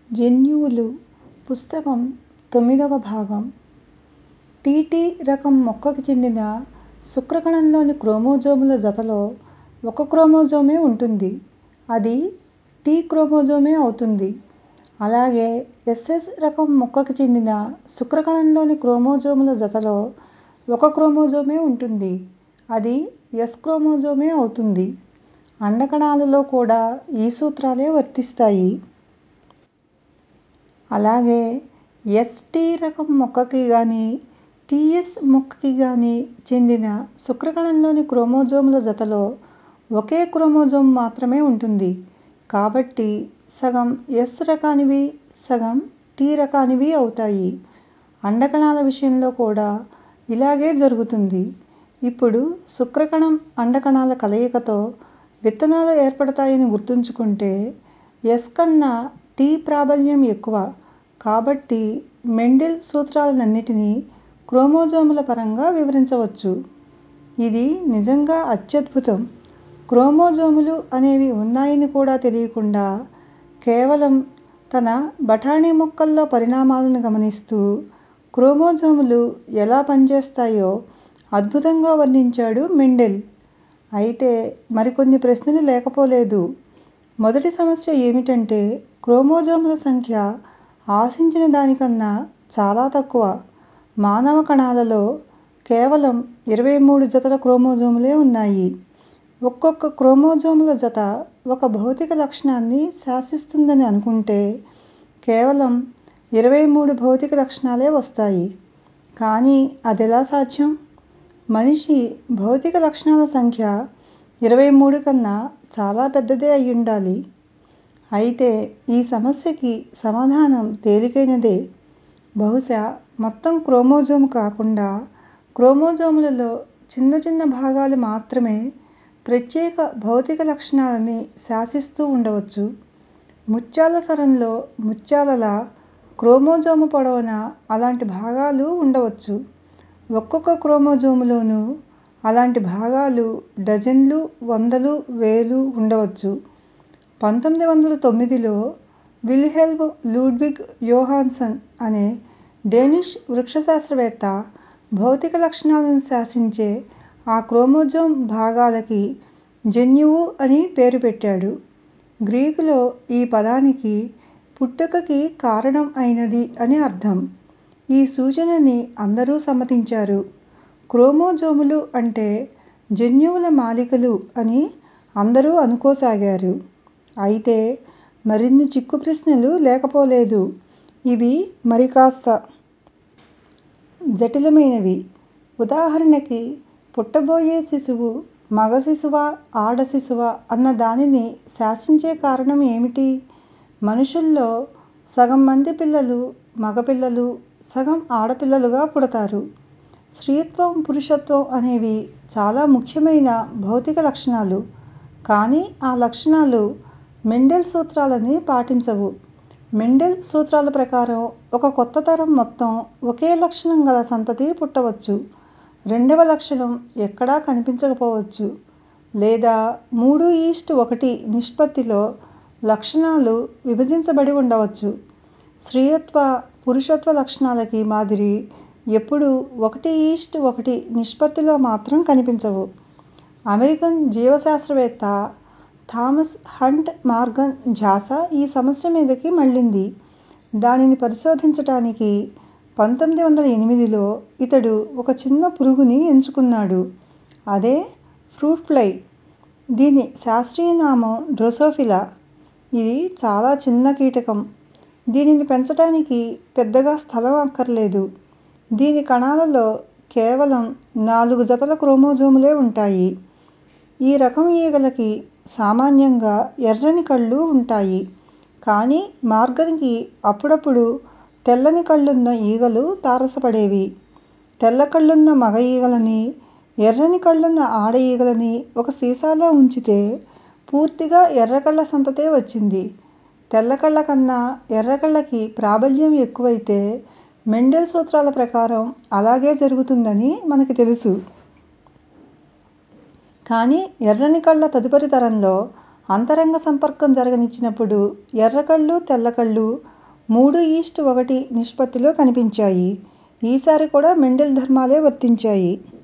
జన్యువులు పుస్తకం తొమ్మిదవ భాగం టీటీ రకం మొక్కకు చెందిన శుక్రకణంలోని క్రోమోజోముల జతలో ఒక క్రోమోజోమే ఉంటుంది. అది టీ క్రోమోజోమే అవుతుంది. అలాగే ఎస్ఎస్ రకం మొక్కకు చెందిన శుక్రకణంలోని క్రోమోజోముల జతలో ఒక క్రోమోజోమే ఉంటుంది. అది ఎస్ క్రోమోజోమే అవుతుంది. అండకణాలలో కూడా ఈ సూత్రాలే వర్తిస్తాయి. అలాగే ఎస్ టీ రకం మొక్కకి గానీ, టీఎస్ మొక్కకి గానీ చెందిన శుక్రకణంలోని క్రోమోజోముల జతలో ఒకే క్రోమోజోమ్ మాత్రమే ఉంటుంది. కాబట్టి సగం ఎస్ రకానివి, సగం టీ రకానివి అవుతాయి. అండకణాల విషయంలో కూడా ఇలాగే జరుగుతుంది. ఇప్పుడు శుక్రకణం, అండకణాల కలయికతో విత్తనాలు ఏర్పడతాయని గుర్తుంచుకుంటే ఎస్ కన్నా టీ ప్రాబల్యం ఎక్కువ కాబట్టి మెండెల్ సూత్రాలనన్నిటినీ క్రోమోజోముల పరంగా వివరించవచ్చు. ఇది నిజంగా అత్యద్భుతం. క్రోమోజోములు అనేవి ఉన్నాయని కూడా తెలియకుండా కేవలం తన బఠానీ మొక్కల్లో పరిణామాలను గమనిస్తూ క్రోమోజోములు ఎలా పనిచేస్తాయో అద్భుతంగా వర్ణించాడు మెండెల్. అయితే మరికొన్ని ప్రశ్నలు లేకపోలేదు. మొదటి సమస్య ఏమిటంటే క్రోమోజోముల సంఖ్య ఆశించిన దానికన్నా చాలా తక్కువ. మానవ కణాలలో కేవలం ఇరవై మూడు జతల క్రోమోజోములే ఉన్నాయి. ఒక్కొక్క క్రోమోజోముల జత ఒక భౌతిక లక్షణాన్ని శాసిస్తుందని అనుకుంటే కేవలం ఇరవై మూడు భౌతిక లక్షణాలే వస్తాయి. కానీ అదెలా సాధ్యం? మనిషి భౌతిక లక్షణాల సంఖ్య ఇరవై మూడు కన్నా చాలా పెద్దదే అయ్యుండాలి. అయితే ఈ సమస్యకి సమాధానం తేలికైనదే. బహుశా మొత్తం క్రోమోజోము కాకుండా క్రోమోజోములలో చిన్న చిన్న భాగాలు మాత్రమే ప్రత్యేక భౌతిక లక్షణాలని శాసిస్తూ ఉండవచ్చు. ముత్యాల సరంలో ముత్యాలలా క్రోమోజోము పొడవునా అలాంటి భాగాలు ఉండవచ్చు. ఒక్కొక్క క్రోమోజోములోనూ అలాంటి భాగాలు డజన్లు, వందలు, వేలు ఉండవచ్చు. పంతొమ్మిది వందల తొమ్మిదిలో విల్హెల్మ్ లూడ్విగ్ యోహాన్సన్ అనే డేనిష్ వృక్షశాస్త్రవేత్త భౌతిక లక్షణాలను శాసించే ఆ క్రోమోజోమ్ భాగాలకి జన్యువు అని పేరు పెట్టాడు. గ్రీకులో ఈ పదానికి పుట్టుకకి కారణం అయినది అని అర్థం. ఈ సూచనని అందరూ సమ్మతించారు. క్రోమోజోములు అంటే జన్యువుల మాలికలు అని అందరూ అనుకోసాగారు. అయితే మరిన్ని చిక్కు ప్రశ్నలు లేకపోలేదు. ఇవి మరికాస్త జటిలమైనవి. ఉదాహరణకి పుట్టబోయే శిశువు మగ శిశువా, ఆడ శిశువా అన్న దానిని శాసించే కారణం ఏమిటి? మనుషుల్లో సగం మంది పిల్లలు మగ పిల్లలు, సగం ఆడపిల్లలుగా పుడతారు. స్త్రీత్వం, పురుషత్వం అనేవి చాలా ముఖ్యమైన భౌతిక లక్షణాలు. కానీ ఆ లక్షణాలు మెండెల్ సూత్రాలని పాటించవు. మెండెల్ సూత్రాల ప్రకారం ఒక కొత్త తరం మొత్తం ఒకే లక్షణం గల సంతతి పుట్టవచ్చు. రెండవ లక్షణం ఎక్కడా కనిపించకపోవచ్చు. లేదా మూడు ఈస్ట్ ఒకటి నిష్పత్తిలో లక్షణాలు విభజించబడి ఉండవచ్చు. స్త్రీత్వ, పురుషత్వ లక్షణాలకి మాదిరి ఎప్పుడూ ఒకటి ఈస్ట్ ఒకటి నిష్పత్తిలో మాత్రం కనిపించవు. అమెరికన్ జీవశాస్త్రవేత్త థామస్ హంట్ మార్గన్ ధ్యాస ఈ సమస్య మీదకి మళ్ళింది. దానిని పరిశోధించటానికి పంతొమ్మిది వందల ఎనిమిదిలో ఇతడు ఒక చిన్న పురుగుని ఎంచుకున్నాడు. అదే ఫ్రూట్ ఫ్లై. దీని శాస్త్రీయ నామం డ్రోసోఫిలా. ఇది చాలా చిన్న కీటకం. దీనిని పెంచటానికి పెద్దగా స్థలం అక్కర్లేదు. దీని కణాలలో కేవలం నాలుగు జతల క్రోమోజోములే ఉంటాయి. ఈ రకం ఈగలకి సామాన్యంగా ఎర్రని కళ్ళు ఉంటాయి. కానీ మార్గన్ కి అప్పుడప్పుడు తెల్లని కళ్ళున్న ఈగలు తారసపడేవి. తెల్ల కళ్ళున్న మగ ఈగలని, ఎర్రని కళ్ళున్న ఆడ ఈగలని ఒక సీసాలో ఉంచితే పూర్తిగా ఎర్ర కళ్ళ సంతతే వచ్చింది. తెల్ల కళ్ళ కన్నా ఎర్ర కళ్ళకి ప్రాబల్యం ఎక్కువైతే మెండెల్ సూత్రాల ప్రకారం అలాగే జరుగుతుందని మనకి తెలుసు. కానీ ఎర్రని కళ్ళ తదుపరి తరంలో అంతరంగ సంపర్కం జరగనిచ్చినప్పుడు ఎర్ర కళ్ళు, తెల్ల కళ్ళు మూడు ఈస్ట్ ఒకటి నిష్పత్తిలో కనిపించాయి ఈసారి కూడా మెండెల్ ధర్మాలే వర్తించాయి